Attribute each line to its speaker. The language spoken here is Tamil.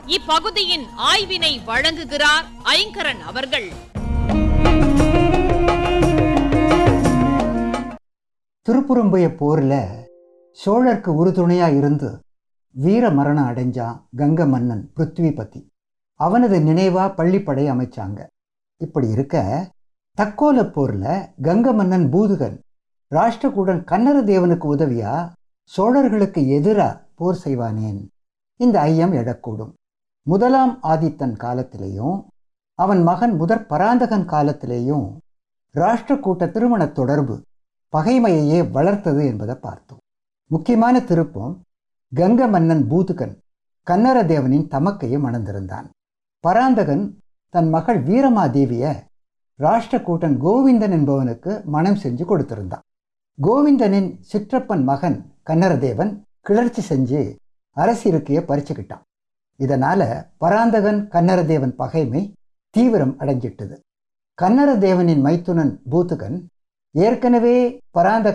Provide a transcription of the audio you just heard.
Speaker 1: இப்பகுதியின் ஆய்வினை வழங்குகிறார் ஐங்கரன் அவர்கள்
Speaker 2: திருப்புறம்புய போரில் சோழருக்கு உறுதுணையா இருந்து வீர மரணம் அடைஞ்சான் கங்க மன்னன் பிருத்விபதி அவனது நினைவா பள்ளிப்படை அமைச்சாங்க இப்படி இருக்க தக்கோல போர்ல கங்க மன்னன் பூதுகன் ராஷ்டிரகூடன் கன்னர தேவனுக்கு உதவியா சோழர்களுக்கு எதிரா போர் செய்வானேன் இந்த ஐயம் எழக்கூடும் முதலாம் ஆதித்தன் காலத்திலேயும் அவன் மகன் முதற் பராந்தகன் காலத்திலேயும் ராஷ்டிரகூட்ட திருமண தொடர்பு பகைமையையே வளர்த்தது என்பதை பார்த்தோம் முக்கியமான திருப்பம் கங்க மன்னன் பூதுகன் கன்னர தேவனின் தமக்கையை மணந்திருந்தான் பராந்தகன் தன் மகள் வீரமாதேவிய ராஷ்டிரகூட்டன் கோவிந்தன் என்பவனுக்கு மனம் செஞ்சு கொடுத்திருந்தான் கோவிந்தனின் சிற்றப்பன் மகன் கன்னரதேவன் கிளர்ச்சி செஞ்சு அரசிருக்கையை பறிச்சுக்கிட்டான் இதனால பராந்தகன் கன்னரதேவன் பகைமை தீவிரம் அடைஞ்சிட்டது கன்னரதேவனின் மைத்துனன் பூத்துகன் ஏற்கனவே பராந்தக